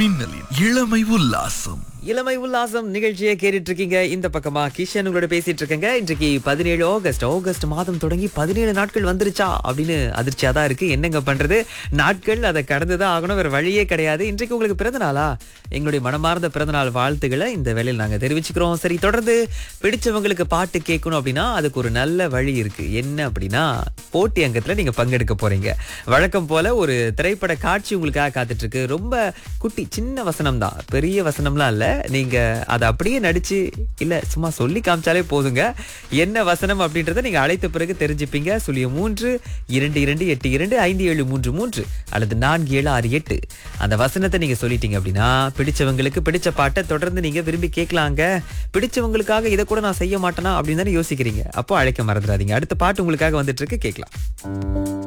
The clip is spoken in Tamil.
மின்னலின் இளமை உல்லாசம் இளமை உல்லாசம் நிகழ்ச்சியை கேட்டுட்டு இருக்கீங்க இந்த பக்கமா கிஷன் உங்களோட பேசிட்டு இருக்கேங்க இன்றைக்கு பதினேழு ஆகஸ்ட் ஆகஸ்ட் மாதம் தொடங்கி பதினேழு நாட்கள் வந்துருச்சா அப்படின்னு அதிர்ச்சியா தான் இருக்கு என்னங்க பண்றது நாட்கள் அதை கடந்துதான் ஆகணும் வேற வழியே கிடையாது இன்றைக்கு உங்களுக்கு பிறந்த நாளா எங்களுடைய மனமார்ந்த பிறந்த நாள் வாழ்த்துக்களை இந்த வேலையில் நாங்க தெரிவிச்சுக்கிறோம் சரி தொடர்ந்து பிடிச்சவங்களுக்கு பாட்டு கேட்கணும் அப்படின்னா அதுக்கு ஒரு நல்ல வழி இருக்கு என்ன அப்படின்னா போட்டி அங்கத்துல நீங்க பங்கெடுக்க போறீங்க வழக்கம் போல ஒரு திரைப்பட காட்சி உங்களுக்காக காத்துட்டு இருக்கு ரொம்ப குட்டி சின்ன வசனம் தான் பெரிய வசனம்லாம் இல்ல நீங்க அதை அப்படியே நடிச்சு இல்ல சும்மா சொல்லி காமிச்சாலே போதுங்க என்ன வசனம் அப்படின்றத நீங்க அழைத்த பிறகு தெரிஞ்சுப்பீங்க சுழிய மூன்று இரண்டு இரண்டு எட்டு இரண்டு ஐந்து ஏழு மூன்று மூன்று அல்லது நான்கு ஏழு ஆறு எட்டு அந்த வசனத்தை நீங்க சொல்லிட்டீங்க அப்படின்னா பிடிச்சவங்களுக்கு பிடிச்ச பாட்டை தொடர்ந்து நீங்க விரும்பி கேட்கலாங்க பிடிச்சவங்களுக்காக இதை கூட நான் செய்ய மாட்டேனா அப்படின்னு தானே யோசிக்கிறீங்க அப்போ அழைக்க மறந்துடாதீங்க அடுத்த பாட்டு உங்களுக்காக வந்துட்டு இருக்கு கேட்கலாம்